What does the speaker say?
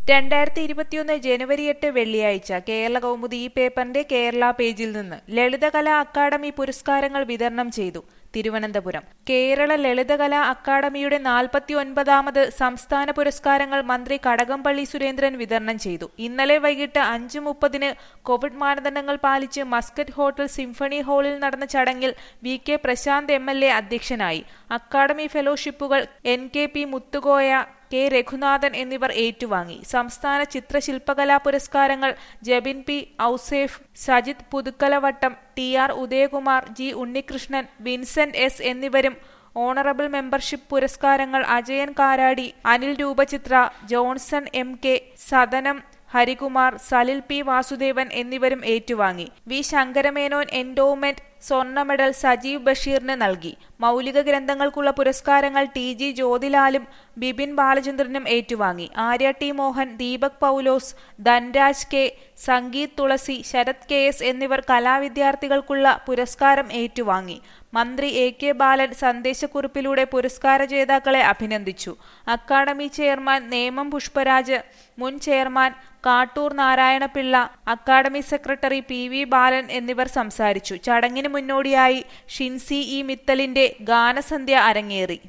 രണ്ടായിരത്തി ഇരുപത്തിയൊന്ന് ജനുവരി എട്ട് വെള്ളിയാഴ്ച കേരള കൗമുദി ഈ പേപ്പറിന്റെ കേരള പേജിൽ നിന്ന് ലളിതകലാ അക്കാദമി പുരസ്കാരങ്ങൾ വിതരണം ചെയ്തു തിരുവനന്തപുരം കേരള ലളിതകലാ അക്കാദമിയുടെ നാൽപ്പത്തി ഒൻപതാമത് സംസ്ഥാന പുരസ്കാരങ്ങൾ മന്ത്രി കടകംപള്ളി സുരേന്ദ്രൻ വിതരണം ചെയ്തു ഇന്നലെ വൈകിട്ട് അഞ്ച് മുപ്പതിന് കോവിഡ് മാനദണ്ഡങ്ങൾ പാലിച്ച് മസ്കറ്റ് ഹോട്ടൽ സിംഫണി ഹാളിൽ നടന്ന ചടങ്ങിൽ V K Prashanth M L A അധ്യക്ഷനായി അക്കാദമി ഫെലോഷിപ്പുകൾ N K P Muthukoya K Raghunathan എന്നിവർ ഏറ്റുവാങ്ങി സംസ്ഥാന ചിത്രശില്പകലാ പുരസ്കാരങ്ങൾ Jabin P Ouseph Sajith Puthukkalavattam T R Udayakumar G Unnikrishnan Vincent S എന്നിവരും ഓണറബിൾ മെമ്പർഷിപ്പ് പുരസ്കാരങ്ങൾ Ajayan Karadi Anil Roopachithra Johnson M K Sadanam Harikumar Salil P Vasudevan എന്നിവരും ഏറ്റുവാങ്ങി വി ശങ്കരമേനോൻ എൻഡോമെന്റ് സ്വർണ്ണ മെഡൽ സജീവ് ബഷീറിന് നൽകി മൗലിക ഗ്രന്ഥങ്ങൾക്കുള്ള പുരസ്കാരങ്ങൾ ടി ജി ജ്യോതിലാലും ബിപിൻ ബാലചന്ദ്രനും ഏറ്റുവാങ്ങി Arya T Mohan Deepak Paulose Dhanraj K Sangeeth Thulasi Sarath K S എന്നിവർ കലാവിദ്യാർത്ഥികൾക്കുള്ള പുരസ്കാരം ഏറ്റുവാങ്ങി മന്ത്രി എ കെ ബാലൻ സന്ദേശക്കുറിപ്പിലൂടെ പുരസ്കാര ജേതാക്കളെ അഭിനന്ദിച്ചു അക്കാദമി ചെയർമാൻ നേമം പുഷ്പരാജ് മുൻ chairman Kattoor Narayanapillai academy secretary P V Balan എന്നിവർ സംസാരിച്ചു ചടങ്ങിന് മുന്നോടിയായി ഷിൻസി ഇ മിത്തലിന്റെ ഗാനസന്ധ്യ അരങ്ങേറി